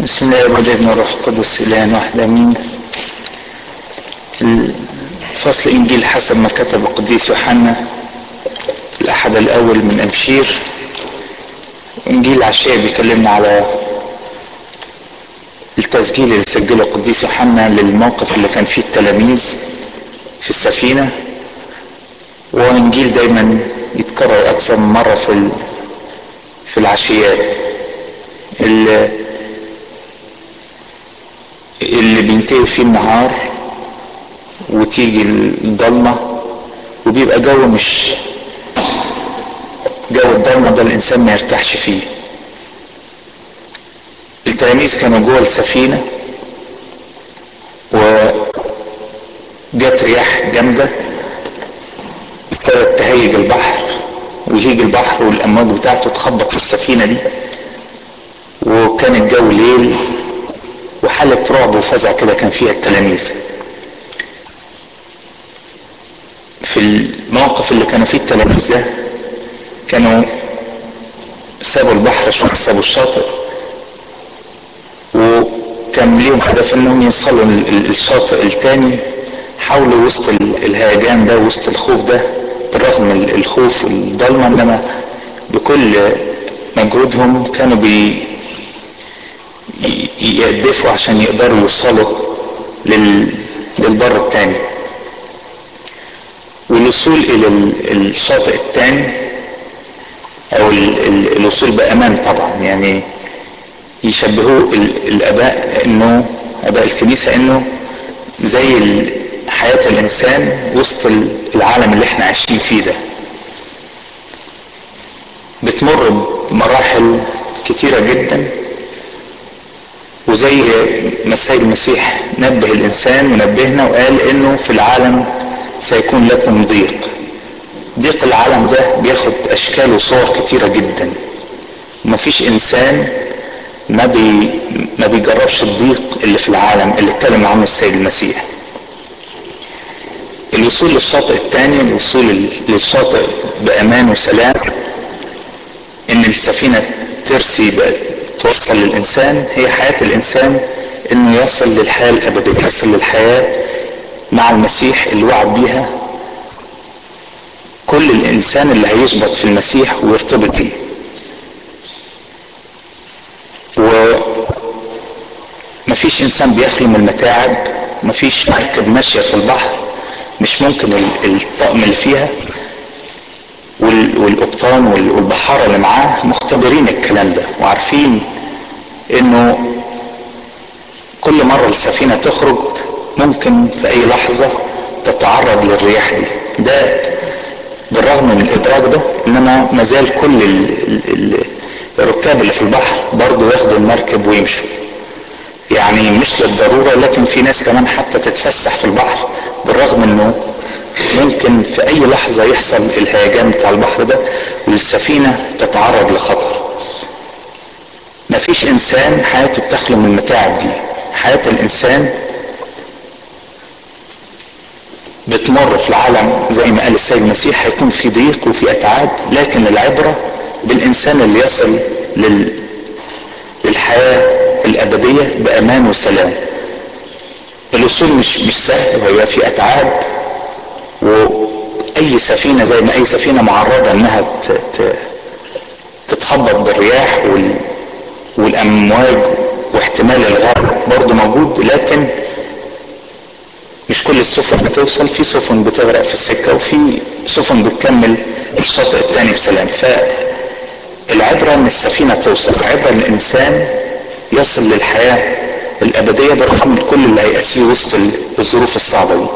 بسم الله والابن والروح القدس اله واحد امين فصل انجيل حسب ما كتب القديس يوحنا الاحد الاول من ابشير انجيل العشاء بيكلمنا على التسجيل اللي سجله القديس يوحنا للموقف اللي كان فيه التلاميذ في السفينة وانجيل دايما يتكرر اكثر من مرة في في العشيات اللي, اللي بينتهي فيه النهار وتيجي الضلمة وبيبقى جو مش جو الضلمة ده الإنسان ما يرتاحش فيه التلاميذ كانوا جوه السفينة وجت رياح جامدة ابتدت تهيج البحر ويهيج البحر والأمواج بتاعته تخبط في السفينة دي وكان الجو ليل وحالة رعب وفزع كده كان فيها التلاميذ في الموقف اللي كانوا فيه التلاميذ ده كانوا سابوا البحر شوية سابوا الشاطئ وكان ليهم هدف انهم يوصلوا الشاطئ التاني حاولوا وسط الهيجان ده وسط الخوف ده بالرغم من الخوف والضلمة انما بكل مجهودهم كانوا بي يقدفوا عشان يقدروا يوصلوا لل... للبر التاني والوصول الى الشاطئ التاني او الوصول بامان طبعا يعني يشبهوا الاباء انه اباء الكنيسه انه زي حياه الانسان وسط العالم اللي احنا عايشين فيه ده بتمر بمراحل كتيره جدا وزي ما السيد المسيح نبه الانسان ونبهنا وقال انه في العالم سيكون لكم ضيق ضيق العالم ده بياخد اشكال وصور كتيره جدا مفيش انسان ما بي ما بيجربش الضيق اللي في العالم اللي اتكلم عنه السيد المسيح الوصول للشاطئ الثاني الوصول للشاطئ بامان وسلام ان السفينه ترسي توصل للانسان هي حياه الانسان انه يصل للحياه الابديه يصل للحياه مع المسيح اللي وعد بيها كل الانسان اللي هيثبت في المسيح ويرتبط بيه ومفيش انسان بيخلو من المتاعب مفيش مركب ماشيه في البحر مش ممكن الطقم اللي فيها والقبطان والبحارة اللي معاه مختبرين الكلام ده وعارفين انه كل مرة السفينة تخرج ممكن في اي لحظة تتعرض للرياح دي ده بالرغم من الادراك ده انما مازال كل ال ال الركاب اللي في البحر برضه ياخدوا المركب ويمشوا يعني مش للضرورة لكن في ناس كمان حتى تتفسح في البحر بالرغم انه ممكن في اي لحظة يحصل الهيجان بتاع البحر ده والسفينة تتعرض لخطر مفيش انسان حياته بتخلو من المتاعب دي حياة الانسان بتمر في العالم زي ما قال السيد المسيح هيكون في ضيق وفي اتعاب لكن العبرة بالانسان اللي يصل لل... للحياة الابدية بامان وسلام الوصول مش مش سهل وهيبقى في اتعاب واي سفينة زي ما اي سفينة معرضة انها ت... ت... تتخبط بالرياح وال... والامواج واحتمال الغرق برضه موجود لكن مش كل السفن بتوصل في سفن بتغرق في السكة وفي سفن بتكمل الشاطئ التاني بسلام فالعبرة ان السفينة توصل العبرة ان الانسان يصل للحياة الابدية بالرغم من كل اللي هيقاسيه وسط الظروف الصعبة دي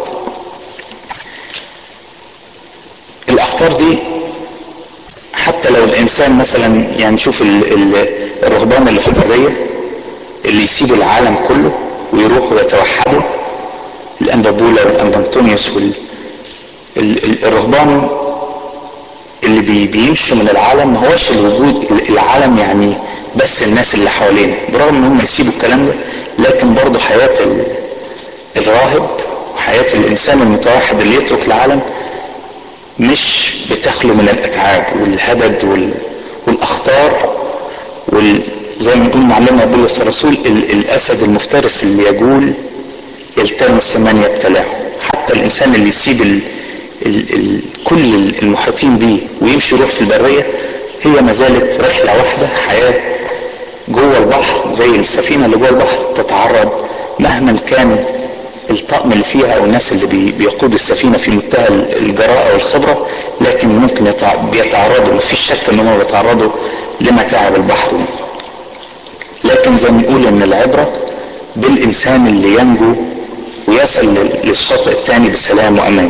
الاخطار دي حتى لو الانسان مثلا يعني نشوف الرهبان اللي في البرية اللي يسيبوا العالم كله ويروحوا يتوحدوا الأندبولا والأندنتونيوس وال الرهبان اللي بي بيمشوا من العالم ما هوش الوجود العالم يعني بس الناس اللي حوالينا برغم ان هم يسيبوا الكلام ده لكن برضه حياة الراهب وحياة الإنسان المتوحد اللي يترك العالم مش بتخلو من الأتعاب والهدد وال... والأخطار وال... زي ما يقول معلمنا بولس الرسول ال- الاسد المفترس اللي يجول يلتمس من يبتلعه حتى الانسان اللي يسيب ال ال ال كل المحيطين بيه ويمشي يروح في البريه هي ما زالت رحله واحده حياه جوه البحر زي السفينه اللي جوه البحر تتعرض مهما كان الطقم اللي فيها او الناس اللي بي- بيقودوا السفينه في منتهى الجراءه والخبره لكن ممكن يتع- بيتعرضوا مفيش شك ان هم بيتعرضوا لمتاعب البحر دي. لكن زي ما نقول ان العبره بالانسان اللي ينجو ويصل لل- للشاطئ الثاني بسلام وامان.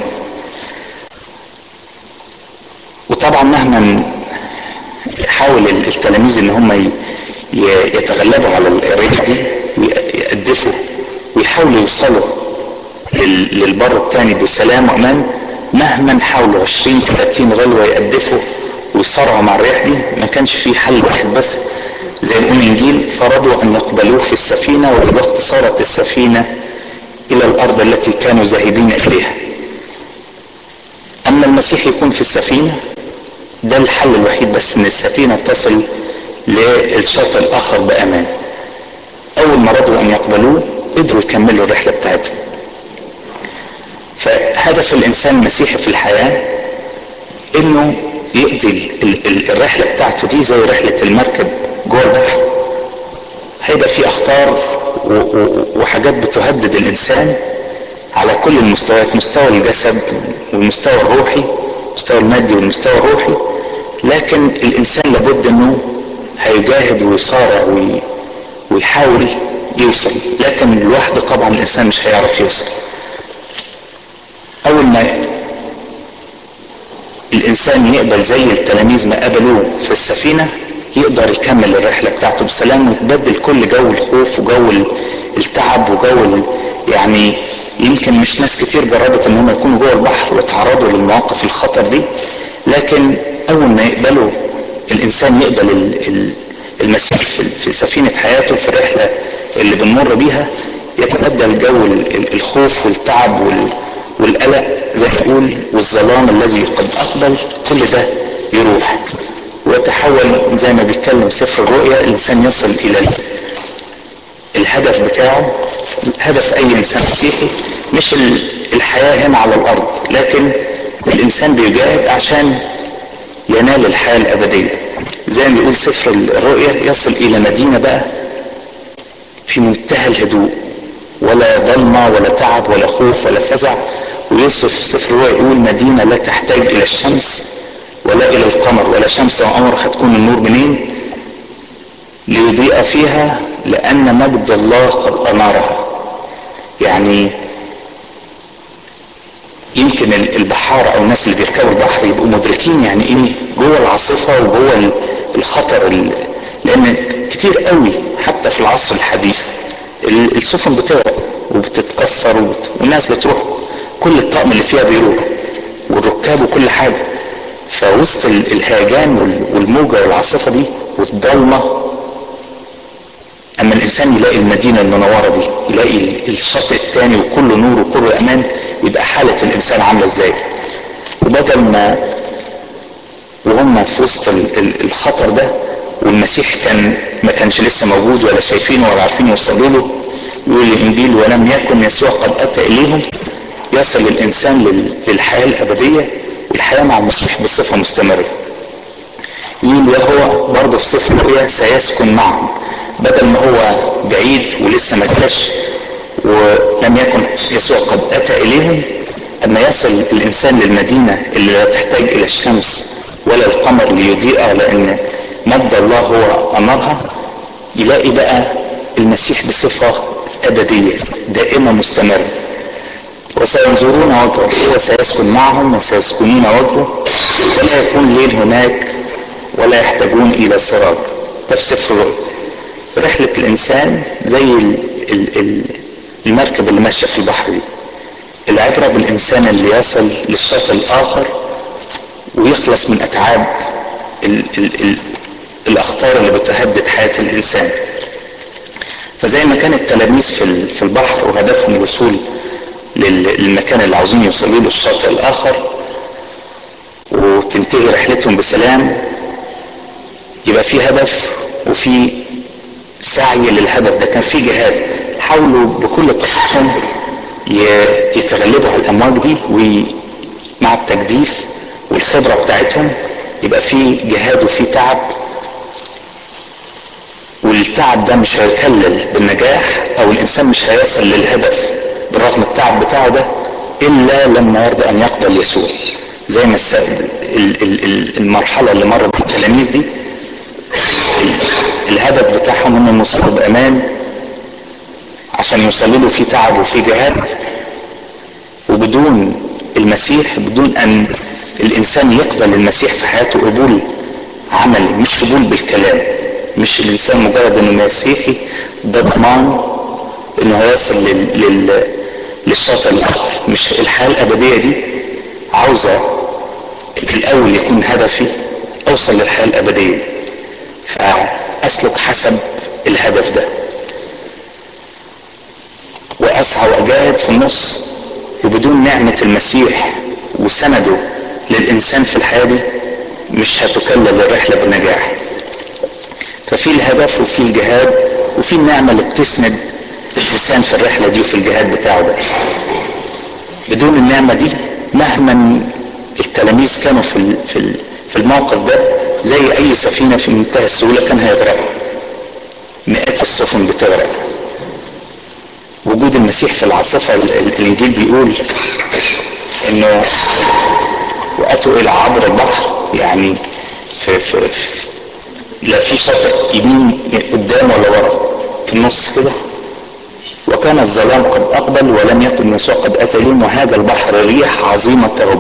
وطبعا مهما حاول ال- التلاميذ ان هم ي- ي- يتغلبوا على الريح دي ويقدفوا ويحاولوا يوصلوا لل- للبر الثاني بسلام وامان مهما حاولوا 20 30 غلوه يقدفوا ويصارعوا مع الريح دي ما كانش في حل واحد بس زي ما يقول الانجيل فرضوا ان يقبلوه في السفينه والوقت صارت السفينه الى الارض التي كانوا ذاهبين اليها. اما المسيح يكون في السفينه ده الحل الوحيد بس ان السفينه تصل للشاطئ الاخر بامان. اول ما رضوا ان يقبلوه قدروا يكملوا الرحله بتاعتهم. فهدف الانسان المسيحي في الحياه انه يقضي ال- ال- الرحله بتاعته دي زي رحله المركب جوه البحر هيبقى في اخطار و- و- وحاجات بتهدد الانسان على كل المستويات مستوى الجسد والمستوى الروحي المستوى المادي والمستوى الروحي لكن الانسان لابد انه هيجاهد ويصارع وي- ويحاول يوصل لكن لوحده طبعا الانسان مش هيعرف يوصل اول ما الانسان يقبل زي التلاميذ ما قبلوه في السفينه يقدر يكمل الرحله بتاعته بسلام ويتبدل كل جو الخوف وجو ال- التعب وجو ال- يعني يمكن مش ناس كتير جربت ان هم يكونوا جوه البحر ويتعرضوا للمواقف الخطر دي لكن اول ما يقبلوا الانسان يقبل ال- ال- المسيح في في سفينه حياته في الرحله اللي بنمر بيها يتبدل جو ال- ال- الخوف والتعب وال والقلق زي ما يقول والظلام الذي قد اقبل كل ده يروح ويتحول زي ما بيتكلم سفر الرؤيا الانسان يصل الى ال- الهدف بتاعه هدف اي انسان مسيحي مش ال- الحياه هنا على الارض لكن الانسان بيجاهد عشان ينال الحياه الابديه زي ما بيقول سفر الرؤيا يصل الى مدينه بقى في منتهى الهدوء ولا ضلمة ولا تعب ولا خوف ولا فزع ويوصف سفر الرؤيا يقول مدينة لا تحتاج إلى الشمس ولا إلى القمر ولا شمس وقمر هتكون النور منين ليضيء فيها لأن مجد الله قد أنارها يعني يمكن ال- البحارة أو الناس اللي بيركبوا البحر يبقوا مدركين يعني إيه جوه العاصفة وجوه ال- الخطر ال- لأن كتير قوي حتى في العصر الحديث ال- السفن بتغرق وبتتكسر وبت... والناس بتروح كل الطقم اللي فيها بيروح والركاب وكل حاجة فوسط ال- الهيجان وال- والموجة والعاصفة دي والضلمة اما الانسان يلاقي المدينه المنوره دي يلاقي ال- الشاطئ الثاني وكله نور وكله امان يبقى حاله الانسان عامله ازاي وبدل ما وهم في وسط ال- ال- الخطر ده والمسيح كان ما كانش لسه موجود ولا شايفينه ولا عارفين يوصلوا له يقول الانجيل ولم يكن يسوع قد اتى اليهم يصل الانسان لل- للحياه الابديه والحياه مع المسيح بصفه مستمره يقول وهو برضه في سفر الرؤيا سيسكن معهم بدل ما هو بعيد ولسه ما جاش ولم يكن يسوع قد اتى اليهم اما يصل الانسان للمدينه اللي لا تحتاج الى الشمس ولا القمر ليضيئها لان مجد الله هو انارها يلاقي بقى المسيح بصفه ابديه دائمه مستمره وسينظرون وجهه هو سيسكن معهم وسيسكنون وجهه ولا يكون ليل هناك ولا يحتاجون الى سراج ده في سفر الرؤيا رحلة الإنسان زي ال ال ال المركب اللي ماشية في البحر دي العبرة بالإنسان اللي يصل للشاطئ الآخر ويخلص من أتعاب ال ال ال الأخطار اللي بتهدد حياة الإنسان فزي ما كان التلاميذ في ال- في البحر وهدفهم الوصول لل- للمكان اللي عاوزين يوصلوا له الشاطئ الآخر وتنتهي رحلتهم بسلام يبقى في هدف وفي سعي للهدف ده كان في جهاد حاولوا بكل طاقتهم يتغلبوا على الامواج دي ومع التجديف والخبره بتاعتهم يبقى في جهاد وفي تعب والتعب ده مش هيكلل بالنجاح او الانسان مش هيصل للهدف بالرغم التعب بتاعه ده الا لما يرضى ان يقبل يسوع زي ما المرحله اللي مرت بالتلاميذ دي الهدف بتاعهم انهم يوصلوا بامان عشان يوصلوا له في تعب وفي جهاد وبدون المسيح بدون ان الانسان يقبل المسيح في حياته قبول عملي مش قبول بالكلام مش الانسان مجرد انه مسيحي ده ضمان انه هيصل لل... لل... للشاطئ الاخر مش الحياه الابديه دي عاوزه الاول يكون هدفي اوصل للحياه الابديه دي فاسلك حسب الهدف ده واسعى واجاهد في النص وبدون نعمه المسيح وسنده للانسان في الحياه دي مش هتكلل الرحله بنجاح ففي الهدف وفي الجهاد وفي النعمه اللي بتسند الانسان في الرحله دي وفي الجهاد بتاعه ده بدون النعمه دي مهما التلاميذ كانوا في في في الموقف ده زي اي سفينه في منتهى السهوله كان هيغرقوا مئات السفن بتغرق وجود المسيح في العاصفه الانجيل بيقول انه واتوا الى عبر البحر يعني في, في, في لا في شاطئ يمين قدام ولا ورا في النص كده وكان الظلام قد اقبل ولم يكن يسوع قد اتى لهم وهذا البحر ريح عظيمه تهب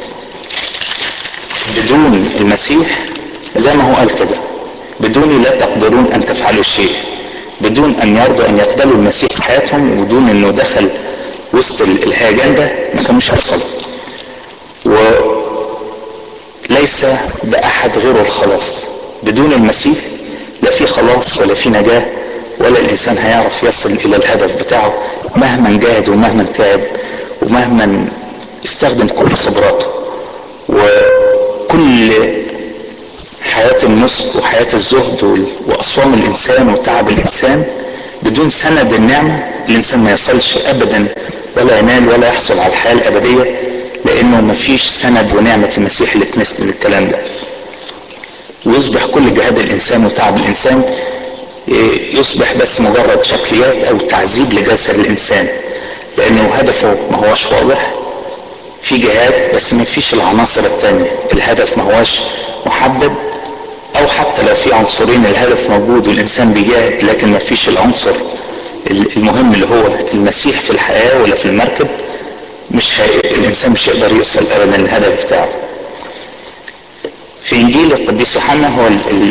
بدون المسيح زي ما هو قال كده بدوني لا تقدرون ان تفعلوا شيء بدون ان يرضوا ان يقبلوا المسيح في حياتهم ودون انه دخل وسط الهيجان ده ما كانوش هيوصلوا وليس باحد غيره الخلاص بدون المسيح لا في خلاص ولا في نجاه ولا الانسان هيعرف يصل الى الهدف بتاعه مهما جاهد ومهما تعب ومهما استخدم كل خبراته وكل حياة النسك وحياة الزهد وأصوام الإنسان وتعب الإنسان بدون سند النعمة الإنسان ما يصلش أبدا ولا ينال ولا يحصل على الحياة الأبدية لأنه ما فيش سند ونعمة المسيح اللي تمثل الكلام ده ويصبح كل جهاد الإنسان وتعب الإنسان يصبح بس مجرد شكليات أو تعذيب لجسد الإنسان لأنه هدفه ما هوش واضح في جهاد بس ما فيش العناصر التانية الهدف ما هوش محدد او حتى لو في عنصرين الهدف موجود والانسان بيجاهد لكن ما فيش العنصر المهم اللي هو المسيح في الحياة ولا في المركب مش هي... الانسان مش يقدر يوصل ابدا للهدف بتاعه في انجيل القديس يوحنا هو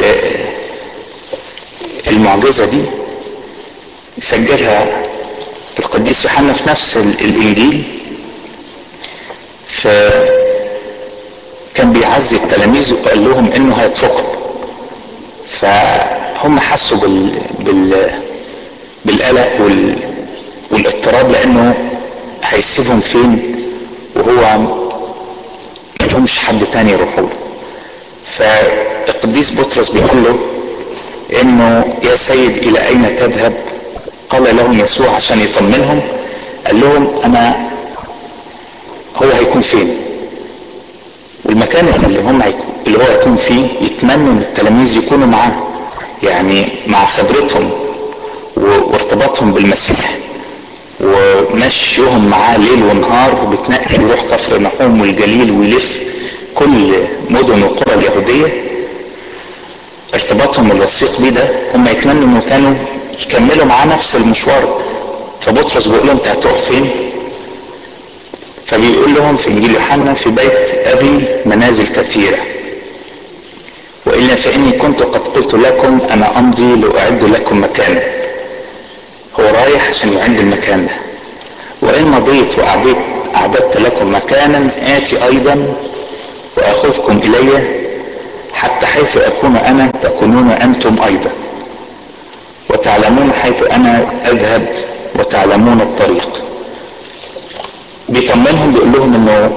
المعجزة دي سجلها القديس يوحنا في نفس الانجيل فكان بيعزي التلاميذ وقال لهم انه هيتركهم فهم حسوا بال... بال... بالقلق وال... والاضطراب لانه هيسيبهم فين وهو ما لهمش حد تاني يروحوا له فالقديس بطرس بيقول له انه يا سيد الى اين تذهب قال لهم يسوع عشان يطمنهم قال لهم انا هو هيكون فين والمكان اللي هم هيكون اللي هو هيكون فيه يتمنوا ان التلاميذ يكونوا معاه يعني مع خبرتهم وارتباطهم بالمسيح ومشيهم معاه ليل ونهار وبتنقل يروح كفر نحوم والجليل ويلف كل مدن القرى اليهوديه ارتباطهم الوثيق بيه ده هم يتمنوا انه كانوا يكملوا معاه نفس المشوار فبطرس بيقول لهم انت هتروح فين؟ فبيقول لهم في انجيل يوحنا في بيت ابي منازل كثيره والا فاني كنت قد قلت لكم انا امضي لاعد لكم مكانا هو رايح عشان يعد المكان ده وان مضيت واعددت اعددت لكم مكانا اتي ايضا واخذكم الي حتى حيث اكون انا تكونون انتم ايضا وتعلمون حيث انا اذهب وتعلمون الطريق بيطمنهم بيقول لهم انه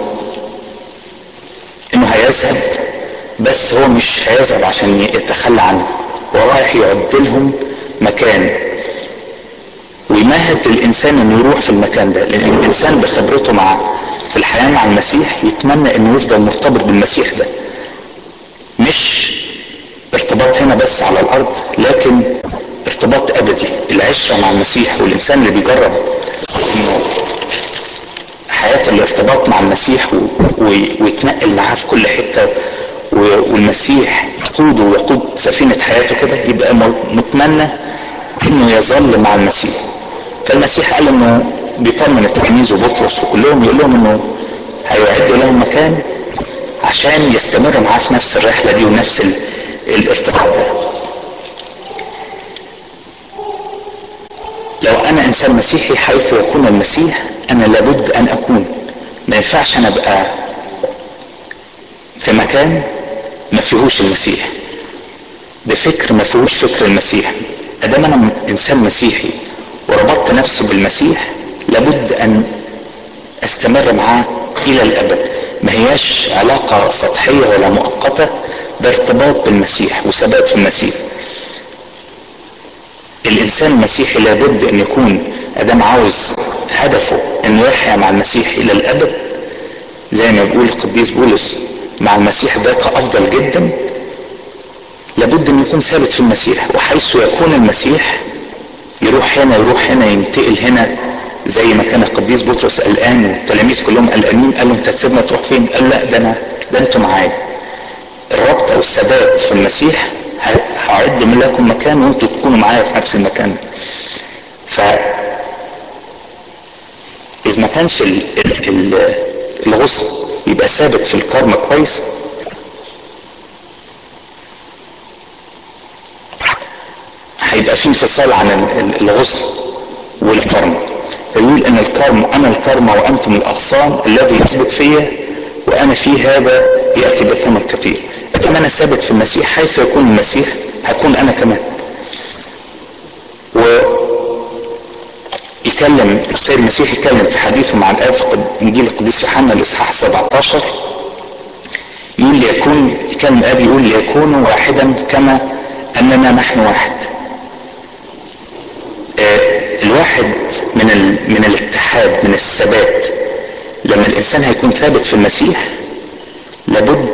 انه هيذهب بس هو مش هيذهب عشان يتخلى عنه هو رايح يعد لهم مكان ويمهد الانسان انه يروح في المكان ده لان الانسان بخبرته مع في الحياه مع المسيح يتمنى انه يفضل مرتبط بالمسيح ده مش ارتباط هنا بس على الارض لكن ارتباط ابدي العشره مع المسيح والانسان اللي بيجرب انه حياه الارتباط مع المسيح و... و... ويتنقل معاه في كل حته و... والمسيح يقوده ويقود سفينه حياته كده يبقى متمنى انه يظل مع المسيح فالمسيح قال انه بيطمن التلاميذ وبطرس وكلهم يقول لهم انه هيعد لهم مكان عشان يستمر معاه في نفس الرحله دي ونفس ال... الارتباط ده لو انا انسان مسيحي حيث يكون المسيح انا لابد ان اكون ما ينفعش انا ابقى في مكان ما فيهوش المسيح بفكر ما فيهوش فكر المسيح ادام انا انسان مسيحي وربطت نفسي بالمسيح لابد ان استمر معاه الى الابد ما هياش علاقة سطحية ولا مؤقتة ده ارتباط بالمسيح وثبات في المسيح الانسان المسيحي لابد ان يكون ادام عاوز هدفه انه يحيا مع المسيح الى الابد زي ما بيقول القديس بولس مع المسيح ذاك افضل جدا لابد ان يكون ثابت في المسيح وحيث يكون المسيح يروح هنا يروح هنا ينتقل هنا زي ما كان القديس بطرس قلقان والتلاميذ كلهم قلقانين قال له انت هتسيبنا تروح فين؟ قال لا ده انا ده انتوا معايا. الربط او الثبات في المسيح هعد من لكم مكان وانتوا تكونوا معايا في نفس المكان. ف اذا ما كانش ال... ال... ال... الغصن يبقى ثابت في الكرم كويس هيبقى في انفصال عن الغصن والكرم فيقول ان الكرم انا الكرم وانتم الاغصان الذي يثبت فيا وانا في هذا ياتي بثمن كثير لكن انا ثابت في المسيح حيث يكون المسيح هكون انا كمان و يكلم السيد المسيح يتكلم في حديثه مع الاب في انجيل القديس يوحنا الاصحاح 17 يقول ليكون يكلم الاب يقول ليكونوا واحدا كما اننا نحن واحد الواحد من ال... من الاتحاد من الثبات لما الانسان هيكون ثابت في المسيح لابد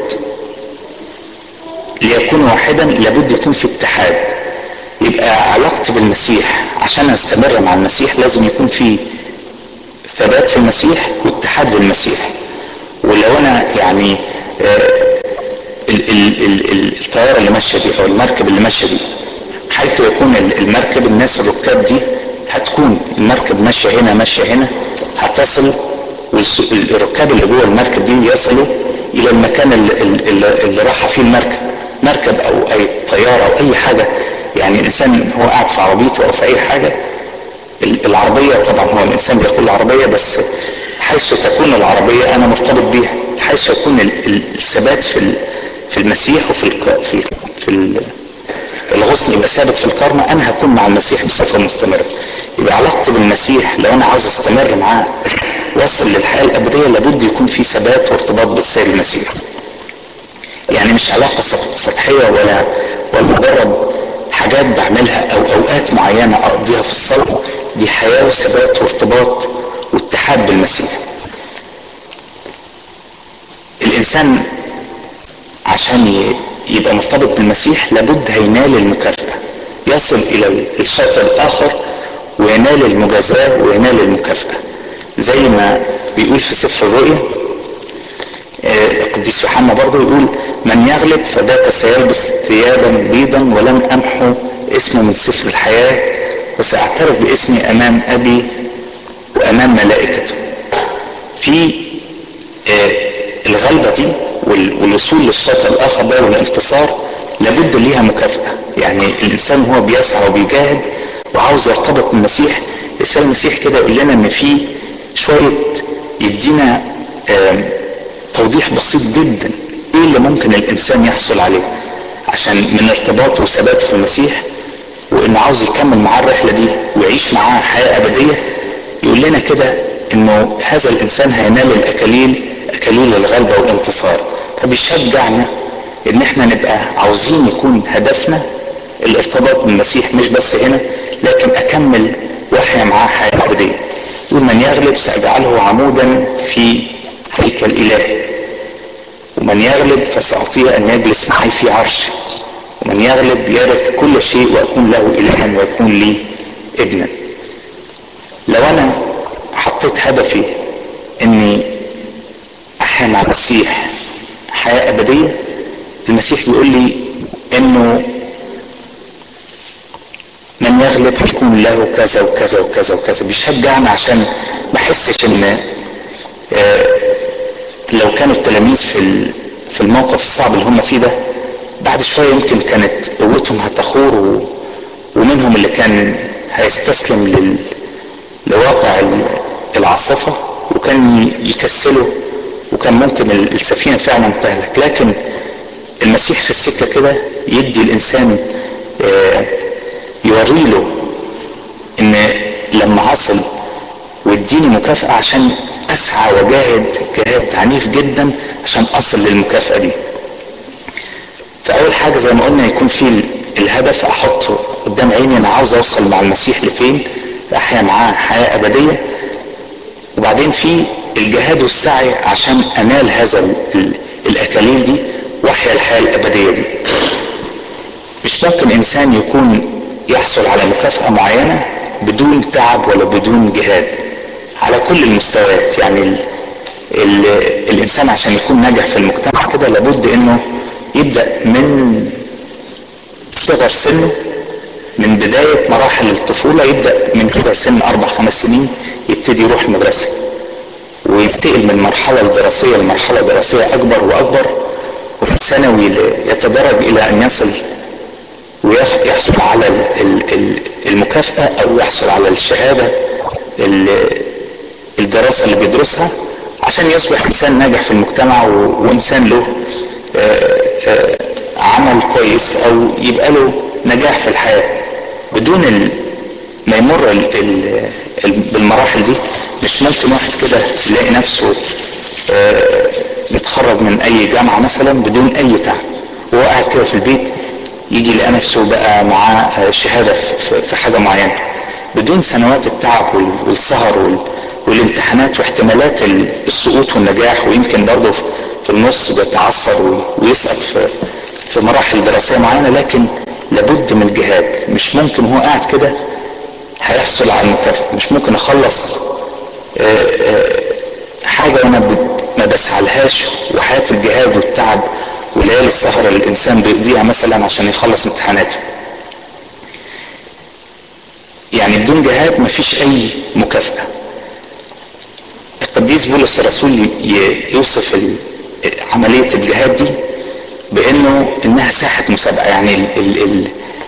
ليكون واحدا لابد يكون في اتحاد يبقى علاقتي بالمسيح عشان استمر مع المسيح لازم يكون في ثبات في المسيح واتحاد بالمسيح ولو انا يعني ال ال ال الطياره اللي ماشيه دي او المركب اللي ماشيه دي حيث يكون المركب الناس الركاب دي هتكون المركب ماشيه هنا ماشيه هنا هتصل والركاب اللي جوه المركب دي يصلوا الى المكان اللي, اللي, اللي راح فيه المركب مركب او اي طياره او اي حاجه يعني الانسان هو قاعد في عربيته او في اي حاجه العربيه طبعا هو الانسان بيقول العربيه بس حيث تكون العربيه انا مرتبط بيها حيث يكون الثبات في في المسيح وفي ال في ال في ال الغصن يبقى ثابت في الكرمة انا هكون مع المسيح بصفة مستمرة يبقى علاقتي بالمسيح لو انا عاوز استمر معاه واصل للحياة الابدية لابد يكون في ثبات وارتباط بالسيد المسيح يعني مش علاقة سطحية ولا ولا مجرد حاجات بعملها او اوقات معينة اقضيها في الصلاة دي حياة وثبات وارتباط واتحاد بالمسيح الانسان عشان يبقى مرتبط بالمسيح لابد هينال المكافأة يصل إلى الشاطئ الآخر وينال المجازاة وينال المكافأة زي ما بيقول في سفر الرؤيا القديس يوحنا برضه يقول من يغلب فذاك سيلبس ثيابا بيضا ولن أمحو اسمه من سفر الحياة وسأعترف باسمي أمام أبي وأمام ملائكته في الغلبة دي والوصول للشاطئ الاخر ده والانتصار لابد ليها مكافاه يعني الانسان هو بيسعى وبيجاهد وعاوز يرتبط بالمسيح السيد المسيح كده يقول لنا ان في شويه يدينا توضيح بسيط جدا ايه اللي ممكن الانسان يحصل عليه عشان من ارتباطه وثباته في المسيح وانه عاوز يكمل معاه الرحله دي ويعيش معاه حياه ابديه يقول لنا كده انه هذا الانسان هينال الاكاليل اكاليل الغلبه والانتصار فبيشجعنا ان احنا نبقى عاوزين يكون هدفنا الارتباط بالمسيح مش بس هنا لكن اكمل واحيا معاه حياه ابديه يقول من يغلب ساجعله عمودا في هيكل الهي ومن يغلب فساعطيه ان يجلس معي في عرشي ومن يغلب يرث كل شيء واكون له الها ويكون لي ابنا لو انا حطيت هدفي اني احيا مع المسيح حياه ابديه المسيح بيقول لي انه من يغلب هيكون له كذا وكذا وكذا وكذا بيشجعني عشان ما احسش ان لو كانوا التلاميذ في في الموقف الصعب اللي هم فيه ده بعد شويه يمكن كانت قوتهم هتخور و... ومنهم اللي كان هيستسلم لل... لواقع العاصفه وكان يكسله وكان ممكن السفينه فعلا تهلك لكن المسيح في السكه كده يدي الانسان يوري له ان لما عصل واديني مكافأة عشان اسعى واجاهد جهاد عنيف جدا عشان اصل للمكافأة دي فاول حاجة زي ما قلنا يكون في الهدف احطه قدام عيني انا عاوز اوصل مع المسيح لفين احيا معاه حياة ابدية وبعدين في الجهاد والسعي عشان انال هذا الاكاليل دي واحيا الحياة الابدية دي مش ممكن انسان يكون يحصل على مكافأة معينة بدون تعب ولا بدون جهاد على كل المستويات يعني ال ال الانسان عشان يكون ناجح في المجتمع كده لابد انه يبدا من صغر سنه من بداية مراحل الطفولة يبدأ من كده سن أربع خمس سنين يبتدي يروح المدرسة وينتقل من مرحلة دراسية لمرحلة دراسية أكبر وأكبر وفي الثانوي يتدرج إلى أن يصل ويحصل على المكافأة أو يحصل على الشهادة الدراسة اللي بيدرسها عشان يصبح إنسان ناجح في المجتمع وإنسان له عمل كويس أو يبقى له نجاح في الحياة بدون ما يمر ال ال ال بالمراحل دي مش ممكن واحد كده يلاقي نفسه متخرج من أي جامعة مثلا بدون أي تعب وهو قاعد كده في البيت يجي يلاقي نفسه بقى معاه شهادة في حاجة معينة بدون سنوات التعب والسهر والامتحانات واحتمالات السقوط والنجاح ويمكن برضه في النص بيتعثر ويسقط في في مراحل دراسية معينة لكن لابد من الجهاد مش ممكن هو قاعد كده هيحصل على المكافأة مش ممكن اخلص حاجة وانا ما بسعلهاش وحياة الجهاد والتعب وليالي السهرة اللي الإنسان بيقضيها مثلا عشان يخلص امتحاناته يعني بدون جهاد مفيش أي مكافأة القديس بولس الرسول يوصف عملية الجهاد دي بأنه إنها ساحة مسابقة يعني ال ال ال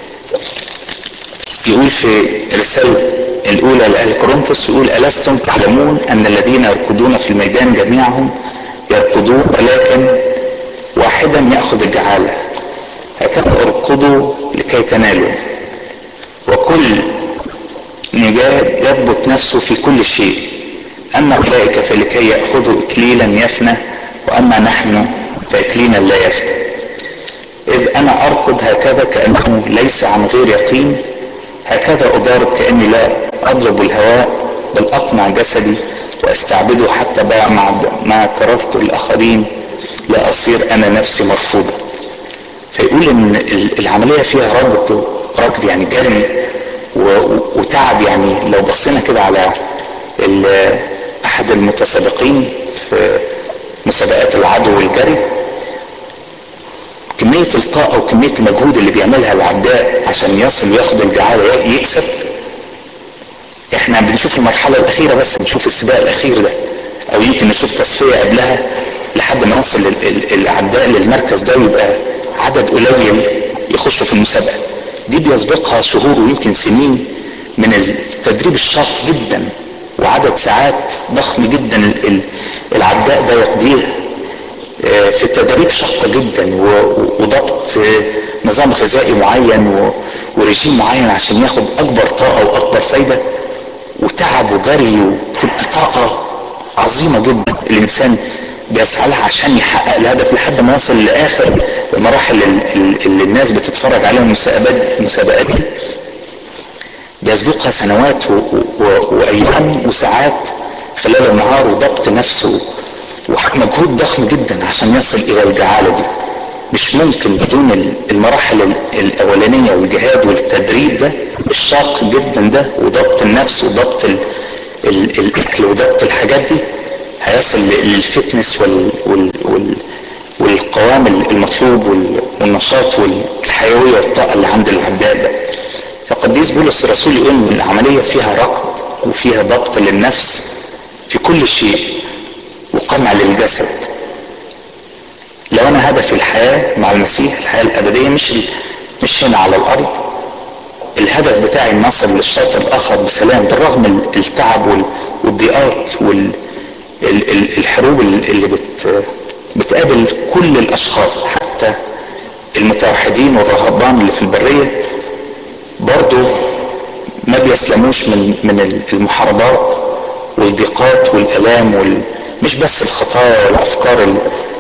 يقول في الرسالة الأولى لأهل كورنثوس يقول ألستم تعلمون أن الذين يركضون في الميدان جميعهم يركضون ولكن واحدا ياخذ الجعاله هكذا اركضوا لكي تنالوا وكل نجاد يضبط نفسه في كل شيء اما اولئك فلكي ياخذوا اكليلا يفنى واما نحن فاكليلا لا يفنى اذ انا اركض هكذا كانه ليس عن غير يقين هكذا اضارب كاني لا اضرب الهواء بل اقمع جسدي واستعبده حتى مع ما كررت الاخرين لا اصير انا نفسي مرفوضة فيقول ان العملية فيها ركض ركض يعني جري وتعب يعني لو بصينا كده على احد المتسابقين في مسابقات العدو والجري كمية الطاقة وكمية المجهود اللي بيعملها العداء عشان يصل وياخد الجعالة يكسب احنا بنشوف المرحلة الأخيرة بس بنشوف السباق الأخير ده أو يمكن نشوف تصفية قبلها لحد ما نصل الأعداء للمركز ده ويبقى عدد قليل يخشوا في المسابقة دي بيسبقها شهور ويمكن سنين من التدريب الشاق جدا وعدد ساعات ضخم جدا العداء ده يقضيه في التدريب شاقة جدا وضبط نظام غذائي معين ورجيم معين عشان ياخد اكبر طاقة واكبر فايدة وتعب وجري وتبقى طاقة عظيمة جدا الانسان بيسعى لها عشان يحقق الهدف لحد ما يصل لاخر مراحل اللي الناس بتتفرج عليها المسابقات المسابقات دي بيسبقها سنوات و... و... وايام وساعات خلال النهار وضبط نفسه ومجهود ضخم جدا عشان يصل الى الجعاله دي مش ممكن بدون المراحل الاولانيه والجهاد والتدريب ده الشاق جدا ده وضبط النفس وضبط ال... ال... الاكل وضبط الحاجات دي هيصل للفتنس وال... وال... وال... والقوام المطلوب والنشاط والحيويه والطاقه اللي عند العداء ده فقديس بولس الرسول يقول ان العمليه فيها رقد وفيها ضبط للنفس في كل شيء وقمع للجسد لو انا هدفي الحياه مع المسيح الحياه الابديه مش مش هنا على الارض الهدف بتاعي ان اصل للشاطئ الاخر بسلام بالرغم التعب والضيقات والحروب اللي بت بتقابل كل الاشخاص حتى المتوحدين والرهبان اللي في البريه برضو ما بيسلموش من من المحاربات والضيقات والالام وال مش بس الخطايا والافكار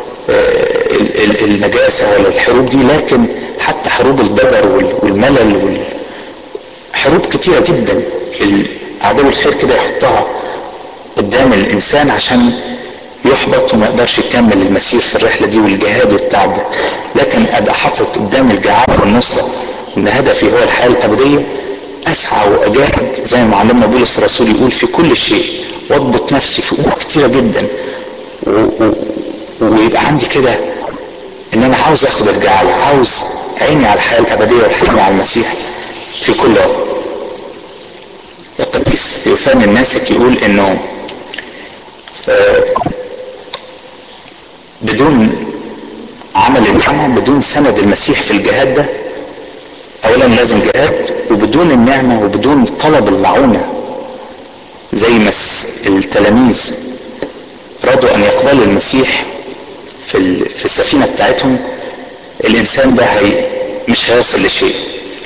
النجاسه ولا الحروب دي لكن حتى حروب الضجر والملل حروب كتيره جدا عدو الخير كده يحطها قدام الانسان عشان يحبط وما يقدرش يكمل المسير في الرحله دي والجهاد والتعب ده لكن ابقى حاطط قدام الجعاله والنصره ان هدفي هو الحياه الابديه اسعى واجاهد زي ما معلمنا بولس الرسول يقول في كل شيء واضبط نفسي في امور كتيره جدا و... و... ويبقى عندي كده ان انا عاوز اخد الجعاله عاوز عيني على الحياه الابديه والحياه مع المسيح في كل وقت القديس يوفان الناسك يقول انه آه بدون عمل النعمة بدون سند المسيح في الجهاد ده اولا لازم جهاد وبدون النعمة وبدون طلب المعونة زي ما التلاميذ رضوا ان يقبلوا المسيح في في السفينة بتاعتهم الانسان ده هي مش هيصل لشيء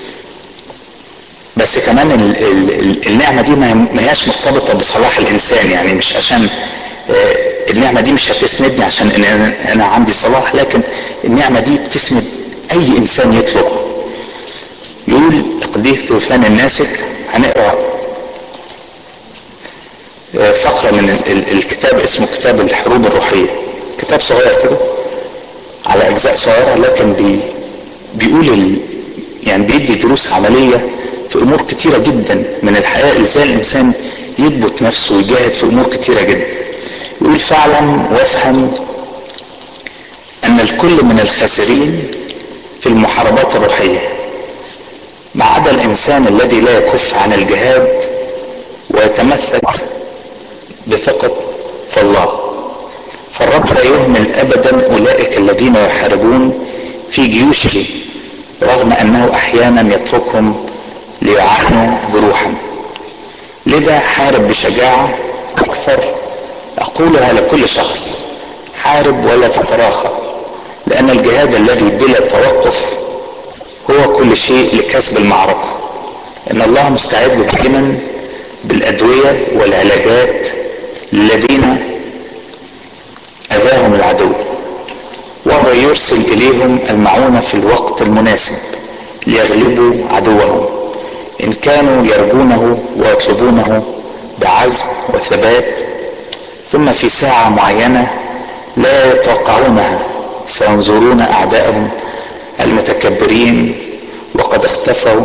بس كمان ال ال النعمة دي ما هياش مرتبطة بصلاح الانسان يعني مش عشان النعمة دي مش هتسندني عشان ان انا عندي صلاح لكن النعمة دي بتسند اي انسان يطلب يقول قديس ثوفان الناسك هنقرا فقرة من الكتاب اسمه كتاب الحروب الروحية كتاب صغير كده على اجزاء صغيرة لكن بي بيقول ال يعني بيدي دروس عملية في امور كتيرة جدا من الحياة ازاي الانسان يضبط نفسه ويجاهد في امور كتيرة جدا يقول فاعلم وافهم ان الكل من الخاسرين في المحاربات الروحية ما عدا الانسان الذي لا يكف عن الجهاد ويتمثل بثقة في الله فالرب لا يهمل ابدا اولئك الذين يحاربون في جيوشه رغم انه احيانا يتركهم ليعانوا جروحا لذا حارب بشجاعة اكثر اقولها لكل شخص حارب ولا تتراخى لان الجهاد الذي بلا توقف هو كل شيء لكسب المعركة ان الله مستعد دائما بالادوية والعلاجات للذين اذاهم العدو وهو يرسل اليهم المعونة في الوقت المناسب ليغلبوا عدوهم ان كانوا يرجونه ويطلبونه بعزم وثبات ثم في ساعة معينة لا يتوقعونها سينظرون أعدائهم المتكبرين وقد اختفوا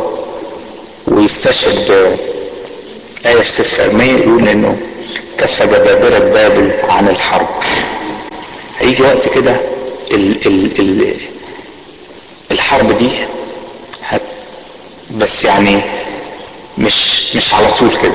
ويستشهد بآية في سفر أرمية يقول إنه كف جبابرة بابل عن الحرب هيجي وقت كده ال ال ال الحرب دي هت بس يعني مش مش على طول كده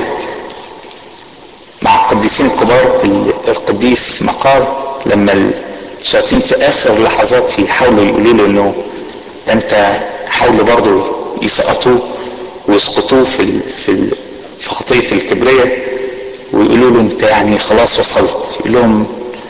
مع القديسين الكبار القديس مقال لما الشياطين في اخر لحظات يحاولوا يقولوا له انه ده انت حاولوا برضه يسقطوه ويسقطوه في ال في ال في خطيه الكبريه ويقولوا له انت يعني خلاص وصلت يقول لهم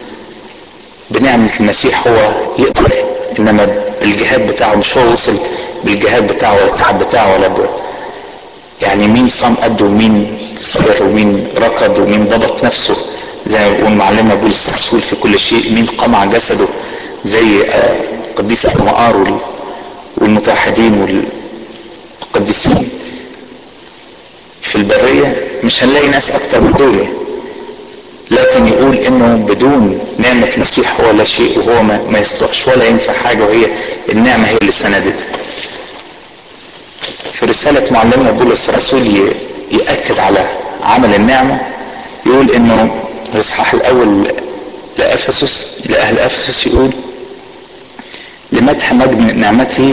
بنعمه المسيح هو يقدر انما الجهاد بتاعه مش هو وصل بالجهاد بتاعه ولا التعب بتاعه ولا ب... يعني مين صام قد ومين صبر ومين ركض ومين ضبط نفسه زي ما بيقول معلمنا بولس الرسول في كل شيء مين قمع جسده زي قديس ابو مقار والمتوحدين والقديسين في البرية مش هنلاقي ناس اكتر من دول لكن يقول انه بدون نعمة المسيح هو لا شيء وهو ما, ما يصلحش ولا ينفع حاجة وهي النعمة هي اللي سندته في رسالة معلمنا بولس الرسول يأكد على عمل النعمة يقول انه الاصحاح الاول لافسس لاهل افسس يقول لمدح مجد نعمته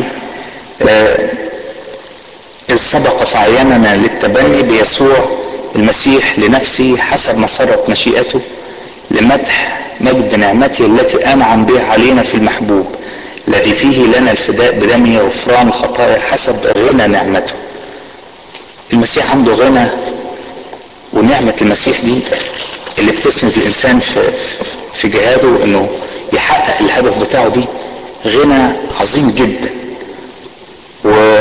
اذ سبق فعيننا للتبني بيسوع المسيح لنفسه حسب مسرة مشيئته لمدح مجد نعمته التي انعم بها علينا في المحبوب الذي فيه لنا الفداء بدمه غفران الخطايا حسب غنى نعمته المسيح عنده غنى ونعمة المسيح دي اللي بتسند الإنسان في في جهاده إنه يحقق الهدف بتاعه دي غنى عظيم جدا و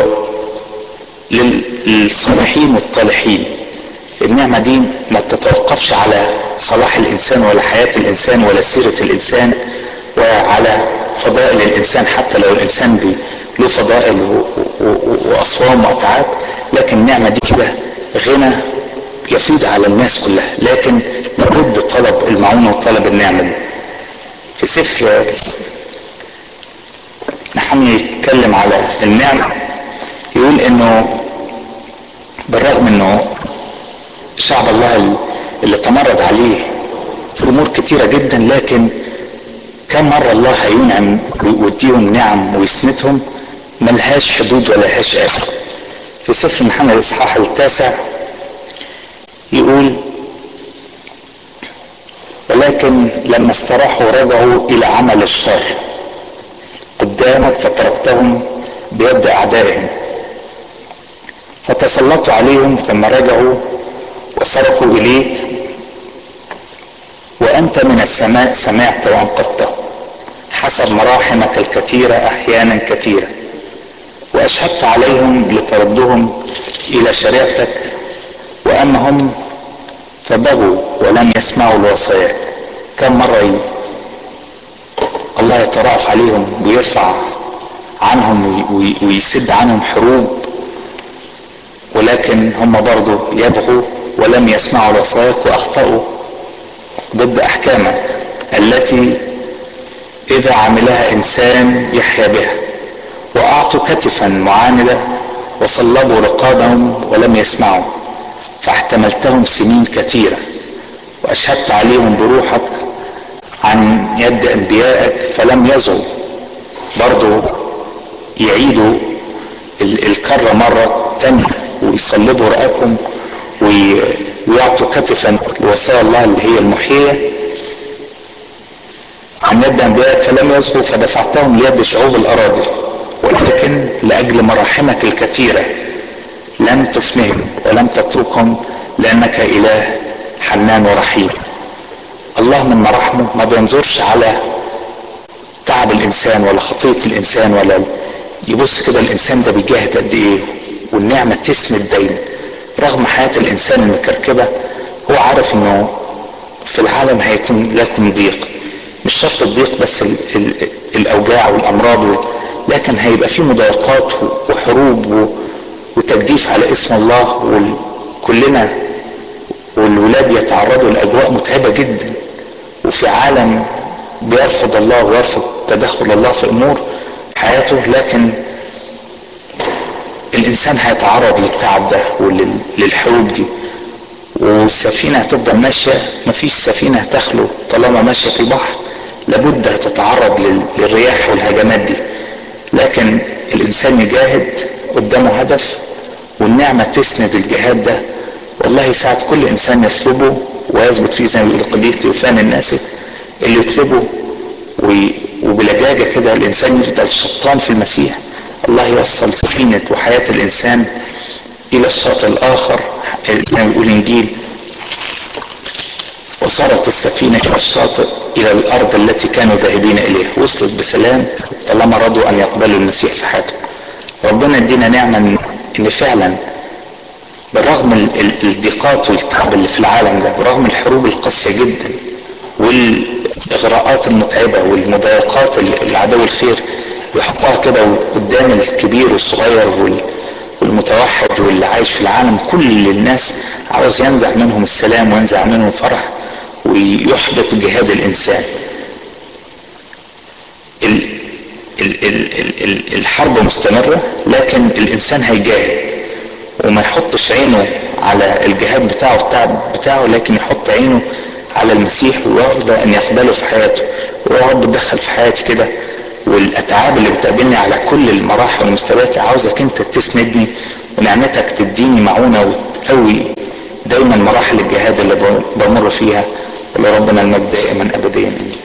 للصالحين والطالحين النعمة دي ما بتتوقفش على صلاح الإنسان ولا حياة الإنسان ولا سيرة الإنسان وعلى فضائل الإنسان حتى لو الإنسان بي له فضائل وأصوام وأتعاب لكن النعمة دي كده غنى يفيض على الناس كلها لكن لابد طلب المعونة وطلب النعمة دي في سفر نحن يتكلم على النعمة يقول انه بالرغم انه شعب الله اللي تمرد عليه في امور كتيرة جدا لكن كم مرة الله هينعم ويديهم نعم ويسندهم ملهاش حدود ولا لهاش اخر في سفر محمد الاصحاح التاسع يقول ولكن لما استراحوا رجعوا الى عمل الشر قدامك فتركتهم بيد اعدائهم فتسلطوا عليهم ثم رجعوا وصرفوا اليك وانت من السماء سمعت وانقذتهم حسب مراحمك الكثيره احيانا كثيره واشهدت عليهم لتردهم الى شريعتك واما هم فبغوا ولم يسمعوا الوصايا كم مرة الله يترأف عليهم ويرفع عنهم ويسد عنهم حروب ولكن هم برضو يبغوا ولم يسمعوا الوصاياك واخطأوا ضد احكامك التي اذا عملها انسان يحيا بها واعطوا كتفا معاندة وصلبوا رقابهم ولم يسمعوا فاحتملتهم سنين كثيرة وأشهدت عليهم بروحك عن يد أنبيائك فلم يزعوا برضو يعيدوا الكرة مرة تانية ويصلبوا رقابهم ويعطوا كتفا لوصايا الله اللي هي المحيية عن يد أنبيائك فلم يزغوا فدفعتهم ليد شعوب الأراضي ولكن لأجل مراحمك الكثيرة لم تفنهم ولم تتركهم لانك اله حنان ورحيم الله من مراحمه ما بينظرش على تعب الانسان ولا خطيه الانسان ولا يبص كده الانسان ده بيجاهد قد ايه والنعمه تسند دايما رغم حياه الانسان المكركبه هو عارف انه في العالم هيكون لكم ضيق مش شرط الضيق بس ال ال الاوجاع والامراض لكن هيبقى في مضايقات وحروب وتجديف على اسم الله وكلنا والولاد يتعرضوا لاجواء متعبه جدا وفي عالم بيرفض الله ويرفض تدخل الله في امور حياته لكن الانسان هيتعرض للتعب ده وللحروب دي والسفينه هتفضل ماشيه مفيش سفينه هتخلو طالما ماشيه في البحر لابد هتتعرض للرياح والهجمات دي لكن الانسان يجاهد قدامه هدف والنعمة تسند الجهاد ده والله يساعد كل انسان يطلبه ويثبت فيه زي ما بيقول القديس تيوفان الناسي اللي يطلبه وبلجاجة كده الانسان يفضل شطان في المسيح الله يوصل سفينة وحياة الانسان الى الشاطئ الاخر زي ما بيقول الانجيل وصارت السفينة الى الشاطئ الى الارض التي كانوا ذاهبين اليها وصلت بسلام طالما رضوا ان يقبلوا المسيح في حياتهم ربنا يدينا نعمة ان فعلا بالرغم الضيقات والتعب اللي في العالم ده برغم الحروب القاسية جدا والاغراءات المتعبة والمضايقات العدو الخير ويحطها كده قدام الكبير والصغير والمتوحد واللي عايش في العالم كل الناس عاوز ينزع منهم السلام وينزع منهم الفرح ويحبط جهاد الانسان ال ال ال ال الحرب مستمرة لكن الانسان هيجاهد وما يحطش عينه على الجهاد بتاعه بتاع بتاعه لكن يحط عينه على المسيح ويرضى ان يقبله في حياته ويا رب تدخل في حياتي كده والاتعاب اللي بتقابلني على كل المراحل والمستويات عاوزك انت تسندني ونعمتك تديني معونه وتقوي دايما مراحل الجهاد اللي بمر فيها ولربنا المجد دائما ابديا